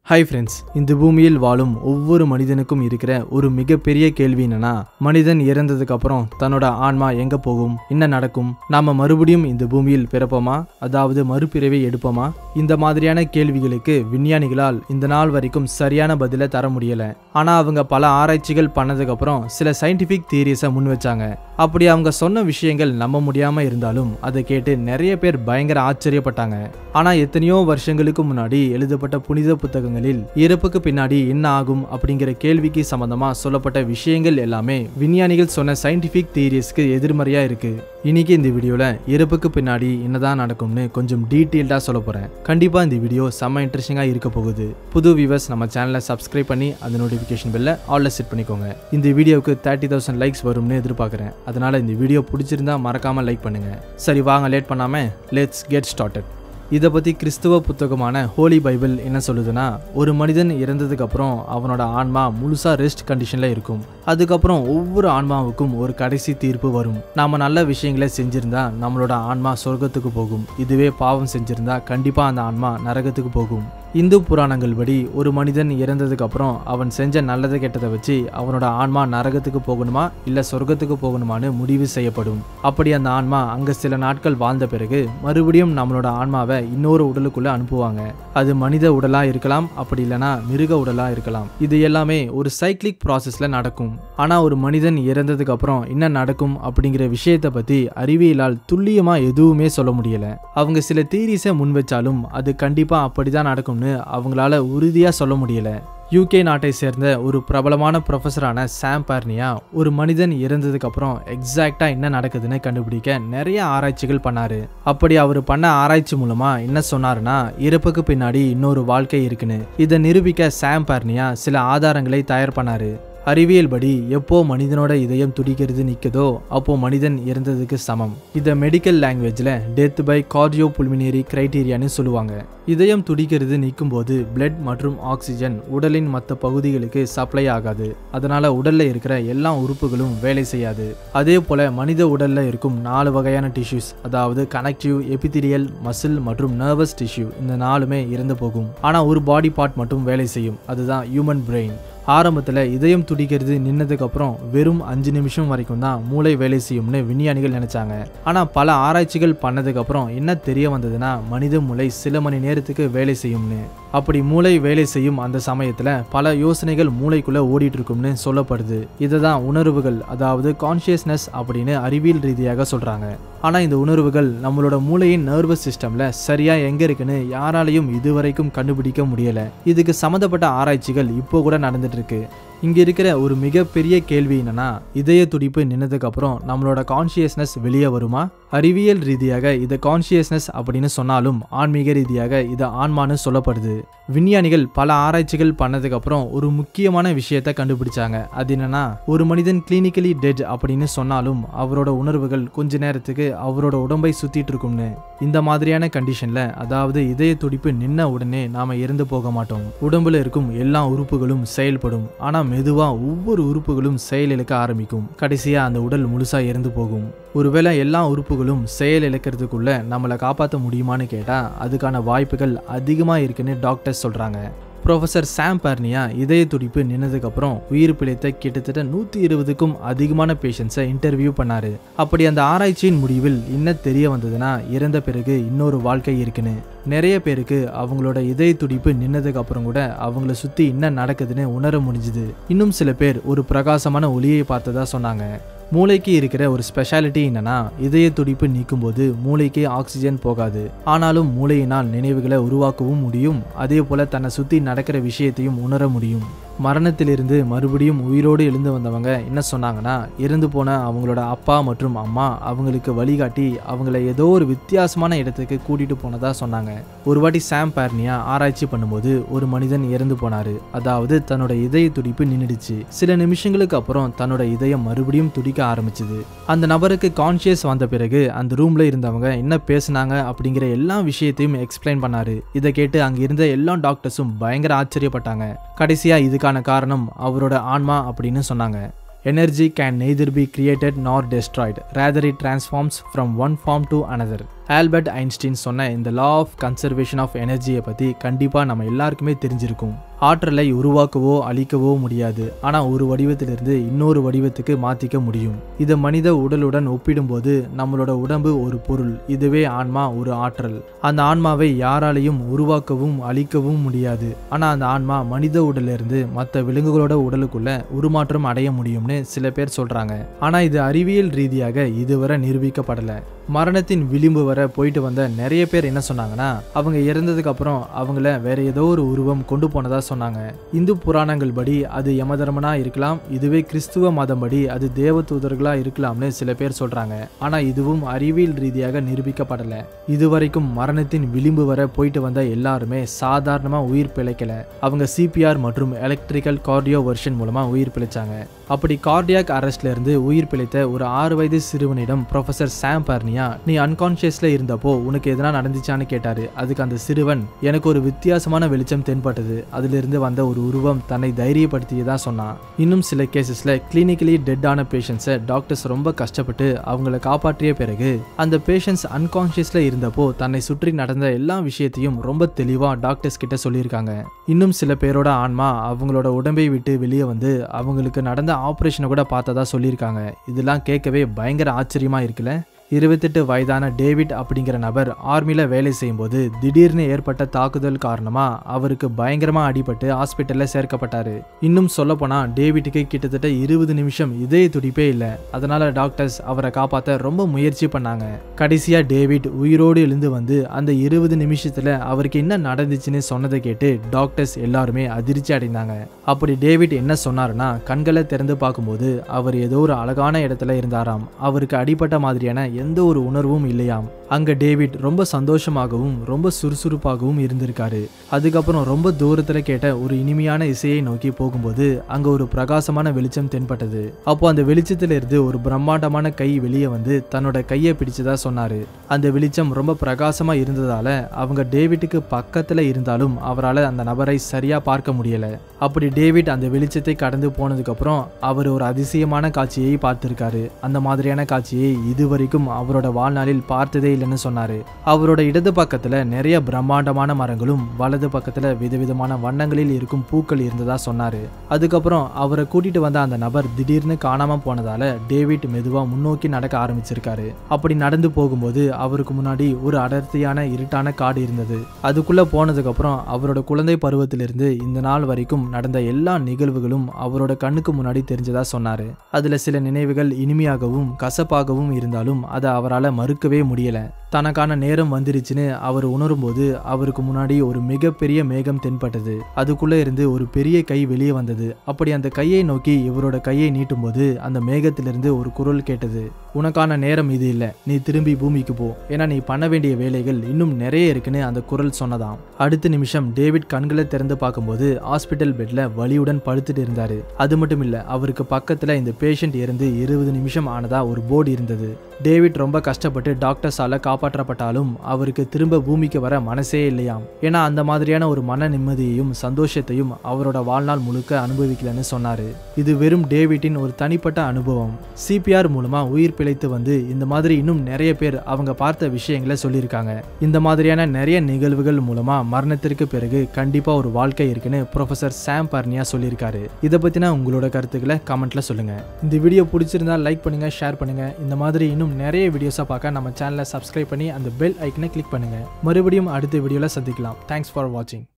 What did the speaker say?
hi friends இந்த பூமியில் வாழும் ஒவ்வொரு மனிதனுக்கும் இருக்கிற ஒரு மிகப்பெரிய கேள்வி என்னன்னா மனிதன் இறந்ததுக்கு அப்புறம் தன்னோட ஆன்மா எங்க போகும் என்ன நடக்கும் நாம மறுபடியும் இந்த பூமியில் பிறப்போமா அதாவது மறுபிறவை எடுப்போமா இந்த மாதிரியான கேள்விகளுக்கு விஞ்ஞானிகளால் இந்த நாள் வரைக்கும் சரியான பதிலை தர முடியல ஆனா அவங்க பல ஆராய்ச்சிகள் பண்ணதுக்கு அப்புறம் சில சயின்டிபிக் தியரிஸை முன் வச்சாங்க அப்படி அவங்க சொன்ன விஷயங்கள் நம்ப முடியாம இருந்தாலும் அதை கேட்டு நிறைய பேர் பயங்கர ஆச்சரியப்பட்டாங்க ஆனா எத்தனையோ வருஷங்களுக்கு முன்னாடி எழுதப்பட்ட புனித புத்தகங்களில் இறப்புக்கு பின்னாடி என்ன ஆகும் அப்படிங்கிற கேள்விக்கு சம்பந்தமா சொல்லப்பட்ட விஷயங்கள் எல்லாமே விஞ்ஞானிகள் சொன்ன சயின்டிபிக் தியரிஸ்க்கு எதிர்மறையா இருக்கு இன்னைக்கு இந்த வீடியோல இறப்புக்கு பின்னாடி என்னதான் நடக்கும்னு கொஞ்சம் டீட்டெயில்டா சொல்ல போறேன் கண்டிப்பா இந்த வீடியோ செம்ம இன்ட்ரெஸ்டிங்கா இருக்க போகுது புது வியூவர்ஸ் நம்ம சேனலை சப்ஸ்கிரைப் பண்ணி அந்த நோட்டிஃபிகேஷன் பெல்ல ஆல்ல செட் பண்ணிக்கோங்க இந்த வீடியோவுக்கு தேர்ட்டி தௌசண்ட் லைக்ஸ் வரும்னு எதிர்பார்க்குறேன் அதனால இந்த வீடியோ பிடிச்சிருந்தா மறக்காம லைக் பண்ணுங்க சரி வாங்க லேட் பண்ணாம லெட்ஸ் கெட் ஸ்டார்டட் இதை பற்றி கிறிஸ்துவ புத்தகமான ஹோலி பைபிள் என்ன சொல்லுதுன்னா ஒரு மனிதன் இறந்ததுக்கு அப்புறம் அவனோட ஆன்மா முழுசா ரெஸ்ட் கண்டிஷனில் இருக்கும் அதுக்கப்புறம் ஒவ்வொரு ஆன்மாவுக்கும் ஒரு கடைசி தீர்ப்பு வரும் நாம நல்ல விஷயங்களை செஞ்சிருந்தா நம்மளோட ஆன்மா சொர்க்கத்துக்கு போகும் இதுவே பாவம் செஞ்சிருந்தா கண்டிப்பாக அந்த ஆன்மா நரகத்துக்கு போகும் இந்து புராணங்கள் படி ஒரு மனிதன் இறந்ததுக்கு அப்புறம் அவன் செஞ்ச நல்லதை கெட்டதை வச்சு அவனோட ஆன்மா நரகத்துக்கு போகணுமா இல்ல சொர்க்கத்துக்கு போகணுமான்னு முடிவு செய்யப்படும் அப்படி அந்த ஆன்மா அங்க சில நாட்கள் வாழ்ந்த பிறகு மறுபடியும் நம்மளோட ஆன்மாவை இன்னொரு உடலுக்குள்ள அனுப்புவாங்க அது மனித உடலா இருக்கலாம் அப்படி இல்லைன்னா மிருக உடலா இருக்கலாம் இது எல்லாமே ஒரு சைக்கிளிக் ப்ராசஸ்ல நடக்கும் ஆனா ஒரு மனிதன் இறந்ததுக்கு அப்புறம் என்ன நடக்கும் அப்படிங்கிற விஷயத்தை பத்தி அறிவியலால் துல்லியமா எதுவுமே சொல்ல முடியல அவங்க சில தீரிஸை முன் வச்சாலும் அது கண்டிப்பா அப்படிதான் நடக்கும்னு அவங்களால உறுதியா சொல்ல முடியல யூகே நாட்டை சேர்ந்த ஒரு பிரபலமான ப்ரொஃபஸரான சாம் பார்னியா ஒரு மனிதன் இறந்ததுக்கு அப்புறம் எக்ஸாக்டா என்ன நடக்குதுன்னு கண்டுபிடிக்க நிறைய ஆராய்ச்சிகள் பண்ணாரு அப்படி அவர் பண்ண ஆராய்ச்சி மூலமா என்ன சொன்னாருன்னா இறப்புக்கு பின்னாடி இன்னொரு வாழ்க்கை இருக்குன்னு இதை நிரூபிக்க சாம் பார்னியா சில ஆதாரங்களை தயார் பண்ணாரு அறிவியல் படி எப்போ மனிதனோட இதயம் துடிக்கிறது நிற்குதோ அப்போ மனிதன் இறந்ததுக்கு சமம் இதை மெடிக்கல் லாங்குவேஜில் டெத் பை கார்டியோ புல்மினரி கிரைட்டீரியான்னு சொல்லுவாங்க இதயம் துடிக்கிறது நிற்கும் போது பிளட் மற்றும் ஆக்சிஜன் உடலின் மற்ற பகுதிகளுக்கு சப்ளை ஆகாது அதனால உடல்ல இருக்கிற எல்லா உறுப்புகளும் வேலை செய்யாது அதே போல மனித உடல்ல இருக்கும் நாலு வகையான டிஷ்யூஸ் அதாவது கனெக்டிவ் எபித்திரியல் மசில் மற்றும் நர்வஸ் டிஷ்யூ இந்த நாலுமே இறந்து போகும் ஆனா ஒரு பாடி பார்ட் மட்டும் வேலை செய்யும் அதுதான் ஹியூமன் பிரெயின் ஆரம்பத்தில் இதயம் துடிக்கிறது நின்னதுக்கு அப்புறம் வெறும் அஞ்சு நிமிஷம் வரைக்கும் தான் மூளை வேலை செய்யும்னு விஞ்ஞானிகள் நினைச்சாங்க ஆனால் பல ஆராய்ச்சிகள் பண்ணதுக்கு அப்புறம் என்ன தெரிய வந்ததுன்னா மனித மூளை சில மணி நேரத்துக்கு வேலை செய்யும்னு அப்படி மூளை வேலை செய்யும் அந்த சமயத்தில் பல யோசனைகள் மூளைக்குள்ள ஓடிட்டு இருக்கும்னு சொல்லப்படுது இதை தான் உணர்வுகள் அதாவது கான்சியஸ்னஸ் அப்படின்னு அறிவியல் ரீதியாக சொல்றாங்க ஆனால் இந்த உணர்வுகள் நம்மளோட மூளையின் நர்வஸ் சிஸ்டம்ல சரியா எங்க இருக்குன்னு யாராலையும் இதுவரைக்கும் கண்டுபிடிக்க முடியல இதுக்கு சம்மந்தப்பட்ட ஆராய்ச்சிகள் இப்போ கூட நடந்துட்டு இருக்கு இங்க இருக்கிற ஒரு மிகப்பெரிய கேள்வி என்னன்னா இதய துடிப்பு நின்னதுக்கு அப்புறம் நம்மளோட கான்சியஸ்னஸ் வெளியே வருமா அறிவியல் ரீதியாக இதை கான்சியஸ்னஸ் அப்படின்னு சொன்னாலும் ஆன்மீக ரீதியாக இது ஆன்மான்னு சொல்லப்படுது விஞ்ஞானிகள் பல ஆராய்ச்சிகள் பண்ணதுக்கு அப்புறம் ஒரு முக்கியமான விஷயத்த கண்டுபிடிச்சாங்க அது என்னன்னா ஒரு மனிதன் கிளினிக்கலி டெட் அப்படின்னு சொன்னாலும் அவரோட உணர்வுகள் கொஞ்ச நேரத்துக்கு அவரோட உடம்பை சுத்திட்டு இருக்கும்னு இந்த மாதிரியான கண்டிஷன்ல அதாவது இதய துடிப்பு நின்ன உடனே நாம இறந்து போக மாட்டோம் உடம்புல இருக்கும் எல்லா உறுப்புகளும் செயல்படும் ஆனா மெதுவா ஒவ்வொரு உறுப்புகளும் செயலிழக்க ஆரம்பிக்கும் கடைசியா அந்த உடல் முழுசா இறந்து போகும் ஒருவேளை எல்லா உறுப்புகளும் செயல் இழக்கிறதுக்குள்ள நம்மளை காப்பாற்ற முடியுமான்னு கேட்டா அதுக்கான வாய்ப்புகள் அதிகமா இருக்குன்னு டாக்டர்ஸ் சொல்றாங்க ப்ரொஃபசர் சாம் பார்னியா இதய துடிப்பு நின்னதுக்கப்புறம் உயிர் பிழைத்த கிட்டத்தட்ட நூற்றி இருபதுக்கும் அதிகமான பேஷண்ட்ஸை இன்டர்வியூ பண்ணாரு அப்படி அந்த ஆராய்ச்சியின் முடிவில் என்ன தெரிய வந்ததுன்னா இறந்த பிறகு இன்னொரு வாழ்க்கை இருக்குன்னு நிறைய பேருக்கு அவங்களோட இதய துடிப்பு நின்னதுக்கு அப்புறம் கூட அவங்கள சுற்றி என்ன நடக்குதுன்னு உணர முடிஞ்சுது இன்னும் சில பேர் ஒரு பிரகாசமான ஒளியை பார்த்ததா சொன்னாங்க மூளைக்கு இருக்கிற ஒரு ஸ்பெஷாலிட்டி என்னன்னா இதய துடிப்பு நீக்கும்போது மூளைக்கு ஆக்சிஜன் போகாது ஆனாலும் மூளையினால் நினைவுகளை உருவாக்கவும் முடியும் அதே போல தன்னை சுத்தி நடக்கிற விஷயத்தையும் உணர முடியும் மரணத்திலிருந்து மறுபடியும் உயிரோடு எழுந்து வந்தவங்க என்ன சொன்னாங்கன்னா இறந்து போன அவங்களோட அப்பா மற்றும் அம்மா அவங்களுக்கு வழிகாட்டி அவங்கள ஏதோ ஒரு வித்தியாசமான இடத்துக்கு கூட்டிட்டு போனதா சொன்னாங்க ஒரு வாட்டி சாம் பார்னியா ஆராய்ச்சி பண்ணும்போது ஒரு மனிதன் இறந்து போனாரு அதாவது தன்னோட இதய துடிப்பு நின்றுடுச்சு சில நிமிஷங்களுக்கு அப்புறம் தன்னோட இதயம் மறுபடியும் துடிக்க ஆரம்பிச்சுது அந்த நபருக்கு கான்சியஸ் வந்த பிறகு அந்த ரூம்ல இருந்தவங்க என்ன பேசுனாங்க அப்படிங்கிற எல்லா விஷயத்தையும் எக்ஸ்பிளைன் பண்ணாரு இதை கேட்டு அங்க இருந்த எல்லா டாக்டர்ஸும் பயங்கர ஆச்சரியப்பட்டாங்க கடைசியா இதுக்கான காரணம் அவரோட ஆன்மா அப்படின்னு சொன்னாங்க energy can neither be created nor destroyed rather it transforms from one form to another Albert Einstein சொன்ன இந்த லா ஆஃப் கன்சர்வேஷன் ஆஃப் எனர்ஜியை பற்றி கண்டிப்பாக நம்ம எல்லாருக்குமே தெரிஞ்சிருக்கும் ஆற்றலை உருவாக்கவோ அழிக்கவோ முடியாது ஆனால் ஒரு வடிவத்திலிருந்து இன்னொரு வடிவத்துக்கு மாற்றிக்க முடியும் இதை மனித உடலுடன் ஒப்பிடும்போது நம்மளோட உடம்பு ஒரு பொருள் இதுவே ஆன்மா ஒரு ஆற்றல் அந்த ஆன்மாவை யாராலையும் உருவாக்கவும் அழிக்கவும் முடியாது ஆனால் அந்த ஆன்மா மனித உடலிருந்து மற்ற விலங்குகளோட உடலுக்குள்ள உருமாற்றம் அடைய முடியும்னு சில பேர் சொல்றாங்க ஆனால் இது அறிவியல் ரீதியாக இதுவரை நிரூபிக்கப்படலை மரணத்தின் விளிம்பு வர போயிட்டு வந்த நிறைய பேர் என்ன சொன்னாங்கன்னா அவங்க இறந்ததுக்கு அப்புறம் அவங்கள வேற ஏதோ ஒரு உருவம் கொண்டு போனதா சொன்னாங்க இந்து புராணங்கள் படி அது யமதர்மனா இருக்கலாம் இதுவே கிறிஸ்துவ மதம் படி அது தேவ தூதர்களா இருக்கலாம்னு சில பேர் சொல்றாங்க ஆனா இதுவும் அறிவியல் ரீதியாக நிரூபிக்கப்படல இதுவரைக்கும் மரணத்தின் விளிம்பு வர போயிட்டு வந்த எல்லாருமே சாதாரணமா உயிர் பிழைக்கல அவங்க சிபிஆர் மற்றும் எலக்ட்ரிக்கல் கார்டியோ வெர்ஷன் மூலமா உயிர் பிழைச்சாங்க அப்படி கார்டியாக் அரெஸ்ட்ல இருந்து உயிர் பிழைத்த ஒரு ஆறு வயது சிறுவனிடம் ப்ரொஃபசர் சாம் பர்னியா நீ அன்கான்ஷியஸ்ல இருந்தப்போ உனக்கு எதனா நடந்துச்சான்னு கேட்டாரு அதுக்கு அந்த சிறுவன் எனக்கு ஒரு வித்தியாசமான வெளிச்சம் தென்பட்டது அதிலிருந்து வந்த ஒரு உருவம் தன்னை தைரியப்படுத்தியதா சொன்னான் இன்னும் சில கேசஸ்ல கிளினிக்கலி டெட்டான பேஷண்ட்ஸை டாக்டர்ஸ் ரொம்ப கஷ்டப்பட்டு அவங்கள காப்பாற்றிய பிறகு அந்த பேஷண்ட்ஸ் அன்கான்ஷியஸ்ல இருந்தப்போ தன்னை சுற்றி நடந்த எல்லா விஷயத்தையும் ரொம்ப தெளிவா டாக்டர்ஸ் கிட்ட சொல்லியிருக்காங்க இன்னும் சில பேரோட ஆன்மா அவங்களோட உடம்பை விட்டு வெளியே வந்து அவங்களுக்கு நடந்த ஆப்ரேஷனை கூட பார்த்ததா சொல்லியிருக்காங்க இதெல்லாம் கேட்கவே பயங்கர ஆச்சரியமா இருக்குல்ல இருபத்தெட்டு வயதான டேவிட் அப்படிங்கிற நபர் ஆர்மியில் வேலை செய்யும்போது திடீர்னு ஏற்பட்ட தாக்குதல் காரணமாக அவருக்கு பயங்கரமாக அடிபட்டு ஹாஸ்பிட்டலில் சேர்க்கப்பட்டார் இன்னும் சொல்லப்போனால் டேவிட்டுக்கு கிட்டத்தட்ட இருபது நிமிஷம் இதய துடிப்பே இல்லை அதனால டாக்டர்ஸ் அவரை காப்பாற்ற ரொம்ப முயற்சி பண்ணாங்க கடைசியாக டேவிட் உயிரோடு எழுந்து வந்து அந்த இருபது நிமிஷத்தில் அவருக்கு என்ன நடந்துச்சுன்னு சொன்னதை கேட்டு டாக்டர்ஸ் எல்லாருமே அதிர்ச்சி அடைந்தாங்க அப்படி டேவிட் என்ன சொன்னாருன்னா கண்களை திறந்து பார்க்கும்போது அவர் ஏதோ ஒரு அழகான இடத்துல இருந்தாராம் அவருக்கு அடிபட்ட மாதிரியான எந்த ஒரு உணர்வும் இல்லையாம் அங்க டேவிட் ரொம்ப சந்தோஷமாகவும் ரொம்ப சுறுசுறுப்பாகவும் இருந்திருக்காரு அதுக்கப்புறம் ரொம்ப தூரத்துல கேட்ட ஒரு இனிமையான இசையை நோக்கி போகும்போது அங்க ஒரு பிரகாசமான வெளிச்சம் தென்பட்டது அப்போ அந்த வெளிச்சத்துல இருந்து ஒரு பிரம்மாண்டமான கை வெளியே வந்து தன்னோட கையை பிடிச்சதா சொன்னாரு அந்த வெளிச்சம் ரொம்ப பிரகாசமா இருந்ததால அவங்க டேவிட்டுக்கு பக்கத்துல இருந்தாலும் அவரால் அந்த நபரை சரியா பார்க்க முடியல அப்படி டேவிட் அந்த வெளிச்சத்தை கடந்து போனதுக்கு அப்புறம் அவர் ஒரு அதிசயமான காட்சியை பார்த்திருக்காரு அந்த மாதிரியான காட்சியை இதுவரைக்கும் அவரோட வாழ்நாளில் பார்த்ததே இல்லைன்னு சொன்னாரு அவரோட இடது பக்கத்துல நிறைய பிரம்மாண்டமான மரங்களும் வலது பக்கத்துல விதவிதமான வண்ணங்களில் இருக்கும் பூக்கள் இருந்ததா சொன்னாரு அதுக்கப்புறம் அவரை கூட்டிட்டு வந்த அந்த நபர் திடீர்னு காணாம போனதால டேவிட் மெதுவா முன்னோக்கி நடக்க ஆரம்பிச்சிருக்காரு அப்படி நடந்து போகும்போது அவருக்கு முன்னாடி ஒரு அடர்த்தியான இருட்டான காடு இருந்தது அதுக்குள்ள போனதுக்கு அப்புறம் அவரோட குழந்தை பருவத்திலிருந்து இந்த நாள் வரைக்கும் நடந்த எல்லா நிகழ்வுகளும் அவரோட கண்ணுக்கு முன்னாடி தெரிஞ்சதா சொன்னாரு அதுல சில நினைவுகள் இனிமையாகவும் கசப்பாகவும் இருந்தாலும் அதை அவரால் மறுக்கவே முடியல தனக்கான நேரம் வந்துருச்சுன்னு அவர் உணரும்போது அவருக்கு முன்னாடி ஒரு மிகப்பெரிய மேகம் தென்பட்டது அதுக்குள்ள இருந்து ஒரு பெரிய கை வெளியே வந்தது அப்படி அந்த கையை நோக்கி இவரோட கையை நீட்டும்போது அந்த மேகத்திலிருந்து ஒரு குரல் கேட்டது உனக்கான நேரம் இது இல்லை நீ திரும்பி பூமிக்கு போ ஏன்னா நீ பண்ண வேண்டிய வேலைகள் இன்னும் நிறைய இருக்குன்னு அந்த குரல் சொன்னதாம் அடுத்த நிமிஷம் டேவிட் கண்களை திறந்து பார்க்கும்போது ஹாஸ்பிட்டல் பெட்ல வலியுடன் படுத்துட்டு இருந்தாரு அது மட்டும் இல்ல அவருக்கு பக்கத்துல இந்த பேஷண்ட் இருந்து இருபது நிமிஷம் ஆனதா ஒரு போர்டு இருந்தது டேவிட் ரொம்ப கஷ்டப்பட்டு டாக்டர்ஸால காப்பாற்றப்பட்டாலும் அவருக்கு திரும்ப பூமிக்கு வர மனசே இல்லையாம் ஏன்னா அந்த மாதிரியான ஒரு மன நிம்மதியையும் சந்தோஷத்தையும் அவரோட வாழ்நாள் முழுக்க அனுபவிக்கலன்னு சொன்னாரு இது வெறும் டேவிட்டின் ஒரு தனிப்பட்ட அனுபவம் சிபிஆர் மூலமா உயிர் பிழைத்து வந்து இந்த மாதிரி இன்னும் நிறைய பேர் அவங்க பார்த்த விஷயங்களை சொல்லியிருக்காங்க இந்த மாதிரியான நிறைய நிகழ்வுகள் மூலமா மரணத்திற்கு பிறகு கண்டிப்பா ஒரு வாழ்க்கை இருக்குன்னு ப்ரொஃபசர் சாம் பர்னியா சொல்லியிருக்காரு இதை பத்தின உங்களோட கருத்துக்களை கமெண்ட்ல சொல்லுங்க இந்த வீடியோ பிடிச்சிருந்தா லைக் பண்ணுங்க ஷேர் பண்ணுங்க இந்த மாதிரி இன்னும் நிறைய வீடியோஸை பார்க்க நம்ம சேனலை சப்ஸ்கிரைப் பண்ணி அந்த பெல் ஐக்கனை கிளிக் பண்ணுங்க மறுபடியும் அடுத்த வீடியோல சந்திக்கலாம் தேங்க்ஸ் ஃபார் வாட்சிங்